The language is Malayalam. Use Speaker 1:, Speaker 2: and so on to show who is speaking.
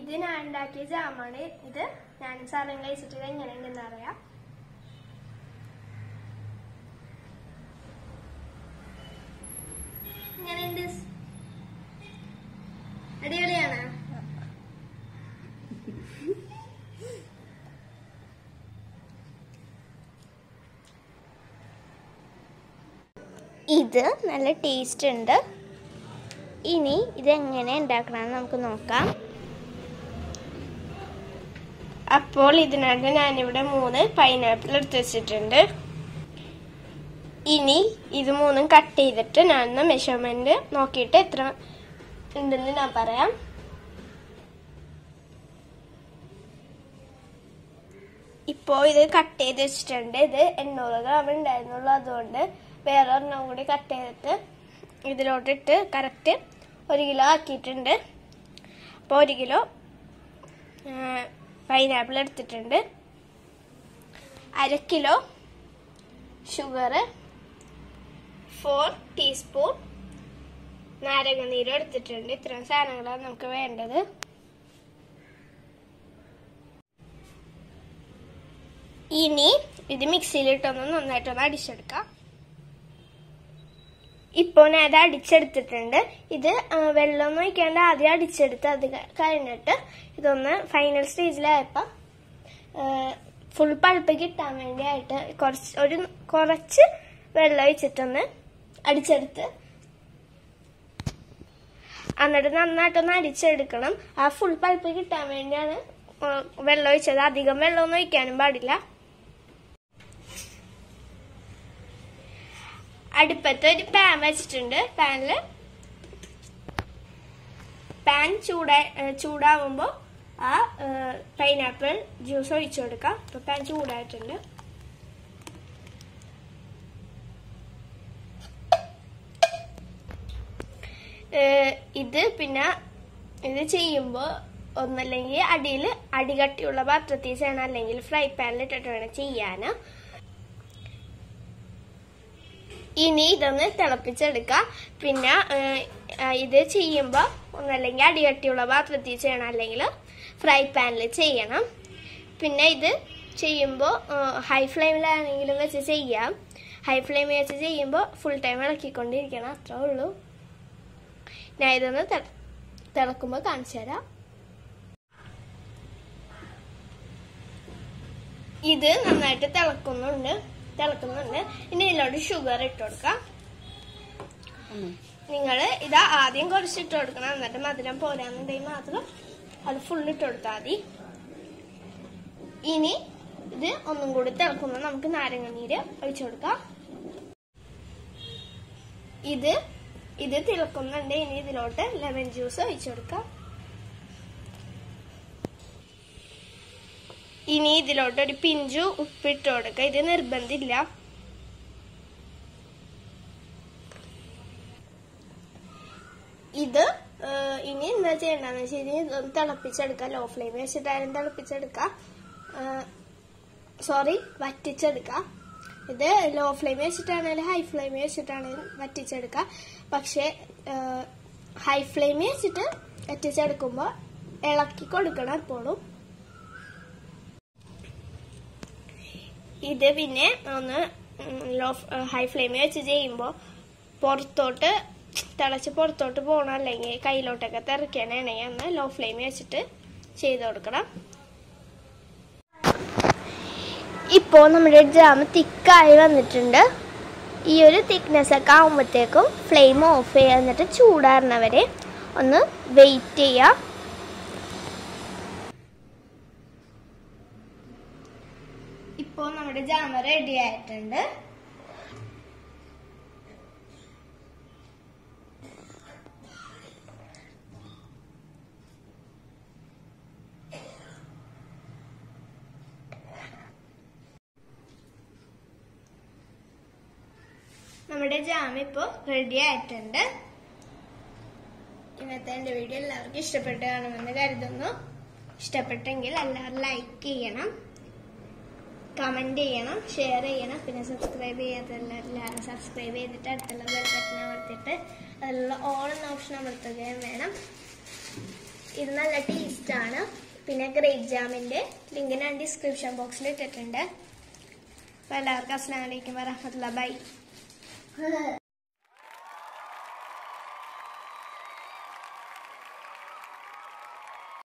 Speaker 1: ഇത് ഞാൻ ഉണ്ടാക്കിയ ജാമാണ് ഇത് ഞാൻ സാധനം കഴിച്ചിട്ട് ഇത് എങ്ങനെയുണ്ടെന്ന് അറിയാം എങ്ങനെയുണ്ട് അടിപൊളിയാണ്
Speaker 2: ഇത് നല്ല ടേസ്റ്റ് ഉണ്ട് ഇനി ഇതെങ്ങനെ ഉണ്ടാക്കണമെന്ന് നമുക്ക് നോക്കാം
Speaker 1: അപ്പോൾ ഇതിനകത്ത് ഞാനിവിടെ മൂന്ന് പൈനാപ്പിൾ എടുത്ത് വെച്ചിട്ടുണ്ട് ഇനി ഇത് മൂന്നും കട്ട് ചെയ്തിട്ട് ഞാനൊന്ന് മെഷർമെന്റ് നോക്കിയിട്ട് എത്ര ഉണ്ടെന്ന് ഞാൻ പറയാം ഇപ്പോൾ ഇത് കട്ട് ചെയ്ത് വെച്ചിട്ടുണ്ട് ഇത് എണ്ണൂറ് ഗ്രാം ഉണ്ടായിരുന്നുള്ളൂ അതുകൊണ്ട് വേറെ ഒരെണ്ണം കൂടി കട്ട് ചെയ്തിട്ട് ഇതിലോട്ടിട്ട് കറക്റ്റ് ഒരു കിലോ ആക്കിയിട്ടുണ്ട് അപ്പോൾ ഒരു കിലോ പൈനാപ്പിൾ എടുത്തിട്ടുണ്ട് അര കിലോ ഷുഗർ ഫോർ ടീസ്പൂൺ നാരങ്ങ നീര് എടുത്തിട്ടുണ്ട് ഇത്രയും സാധനങ്ങളാണ് നമുക്ക് വേണ്ടത് ഇനി ഇത് മിക്സിയിലിട്ടൊന്ന് നന്നായിട്ടൊന്ന് അടിച്ചെടുക്കാം ഇപ്പോൾ ഞാൻ അത് അടിച്ചെടുത്തിട്ടുണ്ട് ഇത് ആ, വെള്ളമൊന്നും ഒഴിക്കാണ്ട് ആദ്യം അടിച്ചെടുത്ത് അത് ക- കഴിഞ്ഞിട്ട് ഇതൊന്ന് ഫൈനൽ സ്റ്റേജിലായപ്പോൾ ഫുൾ പൾപ്പ് കിട്ടാൻ വേണ്ടിയായിട്ട് കുറച്ച് ഒരു കുറച്ച് വെള്ളം ഒഴിച്ചിട്ടൊന്ന് അടിച്ചെടുത്ത് എന്നിട്ട് നന്നായിട്ടൊന്ന് അടിച്ചെടുക്കണം ആ ഫുൾ പൾപ്പ് കിട്ടാൻ വേണ്ടിയാണ് ആ, വെള്ളം ഒഴിച്ചത് അധികം വെള്ളമൊന്നും ഒഴിക്കാനും പാടില്ല അടുപ്പത്ത് ഒരു പാൻ വെച്ചിട്ടുണ്ട് പാനിൽ പാൻ ചൂടാ ചൂടാവുമ്പോൾ ആ പൈനാപ്പിൾ ജ്യൂസ് ഒഴിച്ചു കൊടുക്കാം ഇപ്പൊ പാൻ ചൂടായിട്ടുണ്ട് ഏഹ് ഇത് പിന്നെ ഇത് ചെയ്യുമ്പോൾ ഒന്നല്ലെങ്കിൽ അടിയിൽ അടികട്ടിയുള്ള പാത്രത്തിൽ ചെയ്യണം അല്ലെങ്കിൽ ഫ്രൈ പാനിൽ ഇട്ടിട്ട് വേണം ചെയ്യാൻ ഇനി ഇതൊന്ന് തിളപ്പിച്ചെടുക്കാം പിന്നെ ഏഹ്, ആ, ഇത് ചെയ്യുമ്പോൾ ഒന്നല്ലെങ്കിൽ അടികട്ടിയുള്ള പാത്രത്തിൽ ചെയ്യണം അല്ലെങ്കിൽ ഫ്രൈ പാനിൽ ചെയ്യണം പിന്നെ ഇത് ചെയ്യുമ്പോൾ ഹൈ ഫ്ലെയിമിലാണെങ്കിലും വെച്ച് ചെയ്യാം ഹൈ ഫ്ലെയിമിൽ വെച്ച് ചെയ്യുമ്പോൾ ഫുൾ ടൈം ഇളക്കിക്കൊണ്ടിരിക്കണം അത്രേ ഉള്ളൂ ഞാൻ ഇതൊന്ന് തെ- തിളക്കുമ്പോൾ കാണിച്ചു തരാം ഇത് നന്നായിട്ട് തിളക്കുന്നുണ്ട് തിളക്കുന്നുണ്ട് ഇനി ഇതിലോട്ട് ഷുഗർ ഇട്ട് കൊടുക്കാം നിങ്ങൾ ഇത് ആദ്യം കുറച്ച് ഇട്ട് കൊടുക്കണം എന്നിട്ട് മധുരം പോരാന്നുണ്ടെങ്കിൽ മാത്രം അത് ഫുൾ ഇട്ട് കൊടുത്താൽ മതി ഇനി ഇത് ഒന്നും കൂടി തിളക്കുമ്പോൾ നമുക്ക് നാരങ്ങ നീര് ഒഴിച്ചു കൊടുക്കാം ഇത് ഇത് തിളക്കുന്നുണ്ട് ഇനി ഇതിലോട്ട് ലെമൺ ജ്യൂസ് ഒഴിച്ചു കൊടുക്കാം ഇനി ഇതിലോട്ട് ഒരു പിഞ്ചു ഉപ്പിട്ട് കൊടുക്കുക ഇത് നിർബന്ധമില്ല ഇത് ആ, ഇനി എന്താ ചെയ്യണ്ടെന്ന് വെച്ച് കഴിഞ്ഞാൽ ഇതൊന്ന് തിളപ്പിച്ചെടുക്കാം ലോ ഫ്ലെയിം വെച്ചിട്ടായാലും തിളപ്പിച്ചെടുക്കാം സോറി വറ്റിച്ചെടുക്കാം ഇത് ലോ ഫ്ലെയിം വെച്ചിട്ടാണെങ്കിലും ഹൈ ഫ്ലെയിം വെച്ചിട്ടാണെങ്കിലും വറ്റിച്ചെടുക്കാം പക്ഷേ ഹൈ ഫ്ലെയിം വെച്ചിട്ട് വറ്റിച്ചെടുക്കുമ്പോൾ ഇളക്കി കൊടുക്കണം എപ്പോഴും ഇത് പിന്നെ ഒന്ന് ലോ ഹൈ ഫ്ലെയിമിൽ വെച്ച് ചെയ്യുമ്പോൾ പുറത്തോട്ട് തിളച്ച് പുറത്തോട്ട് പോകണം അല്ലെങ്കിൽ കയ്യിലോട്ടൊക്കെ തെറിക്കാനാണെങ്കിൽ ഒന്ന് ലോ ഫ്ലെയിമിൽ വെച്ചിട്ട് ചെയ്ത് കൊടുക്കണം ഇപ്പോൾ നമ്മുടെ ജാം തിക്കായി വന്നിട്ടുണ്ട് ഈ ഒരു തിക്നെസ് ഒക്കെ ആകുമ്പോഴത്തേക്കും ഫ്ലെയിം ഓഫ് ചെയ്യുക എന്നിട്ട് ചൂടാറുന്നവരെ ഒന്ന് വെയിറ്റ് ചെയ്യുക ഇപ്പോൾ നമ്മുടെ ജാമ റെഡി ആയിട്ടുണ്ട് നമ്മുടെ ജാം ഇപ്പോൾ റെഡി ആയിട്ടുണ്ട് ഇന്നത്തെ എൻ്റെ വീഡിയോ എല്ലാവർക്കും ഇഷ്ടപ്പെട്ട് കാണുമെന്ന് കരുതുന്നു ഇഷ്ടപ്പെട്ടെങ്കിൽ എല്ലാവരും ലൈക്ക് ചെയ്യണം കമന്റ് ചെയ്യണം ഷെയർ ചെയ്യണം പിന്നെ സബ്സ്ക്രൈബ് ചെയ്യാത്തല്ലാരും സബ്സ്ക്രൈബ് ചെയ്തിട്ട് അടുത്തുള്ള ബെൽ ബട്ടൺ അമർത്തിയിട്ട് അതിലുള്ള ഓൺ എന്ന ഓപ്ഷൻ അമർത്തുകയും വേണം ഇത് നല്ല ടേസ്റ്റ് ആണ് പിന്നെ ഗ്രേപ്പ് ജാമിന്റെ ലിങ്ക് ഞാൻ ഡിസ്ക്രിപ്ഷൻ ബോക്സിൽ ഇട്ടിട്ടുണ്ട് അപ്പൊ എല്ലാവർക്കും അസ്ലാം വലൈക്കും വരഹമത്തുള്ള ബൈ